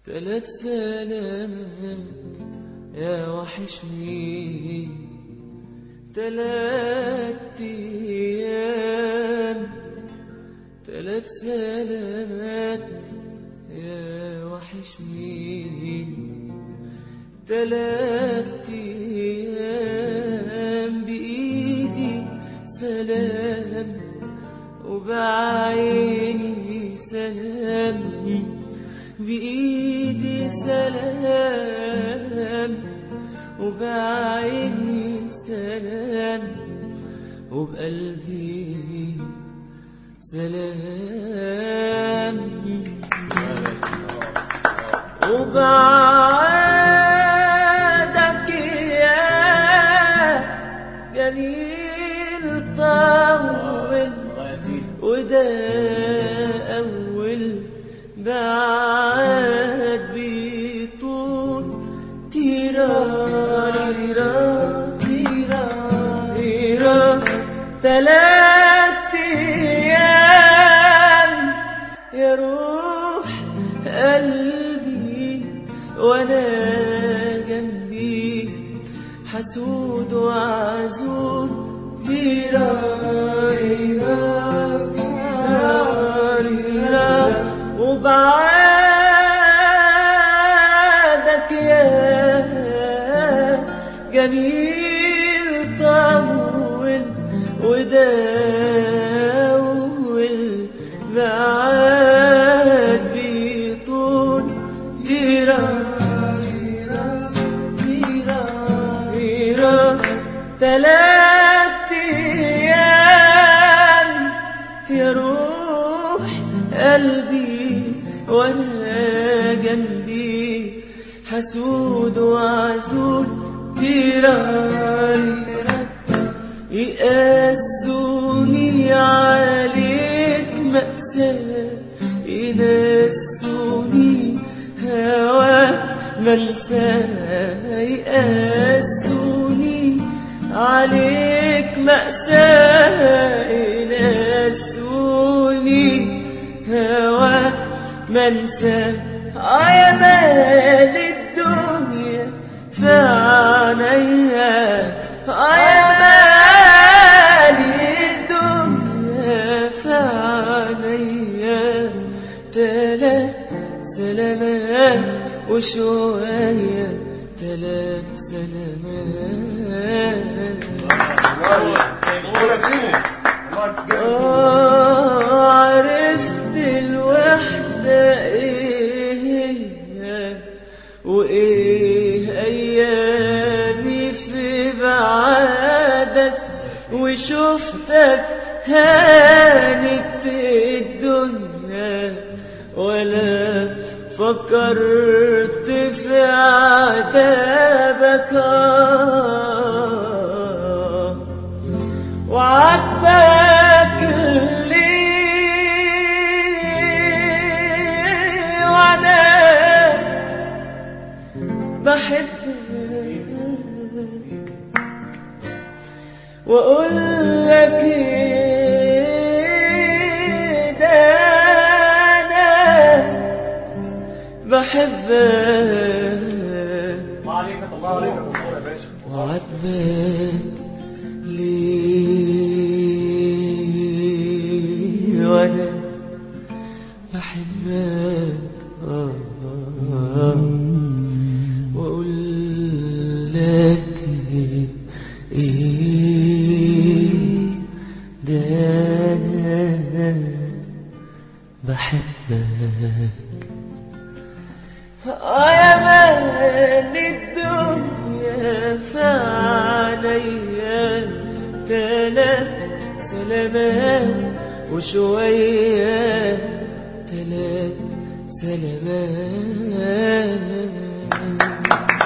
تلات سلامات يا وحشني تلات ايام تلات سلامات يا وحشني تلات ايام بايدي سلام وبعيني سلام بإيدي سلام وبعيني سلام وبقلبي سلام وبعدك يا جميل طول وده أول بعد بيطول تيرا تيرا تيرا تلات أيام يا روح قلبي وأنا جنبي حسود وعزول تيرا تيرا تيرا وبعادك يا جميل طول وداول بعاد بيطول تيرا تيرا تيرا تلات ايام يا روح قلبي وانا جنبي حسود وعزول تيران يقاسوني عليك مأساة ينسوني هواك منساه يقاسوني عليك مأساة ينسوني هواك منسى يا مال الدنيا في عينيا يا مال الدنيا في عينيا تلات سلامات وشوية تلات سلامات آه، عرفت الوحدة ايه هي وايه ايامي في بعادك وشفتك هانت الدنيا ولا فكرت في عتابك آه وعاتبك ليه وانا بحبك واقول لك إيه ده انا بحبك الله عليك الله عليك يا باشا وعاتبك ليه وانا بحبك آه، آه. واقول لك ايه ده انا بحبك آه يا مال الدنيا فعليا تلات سلامات وشوية تلات سلامات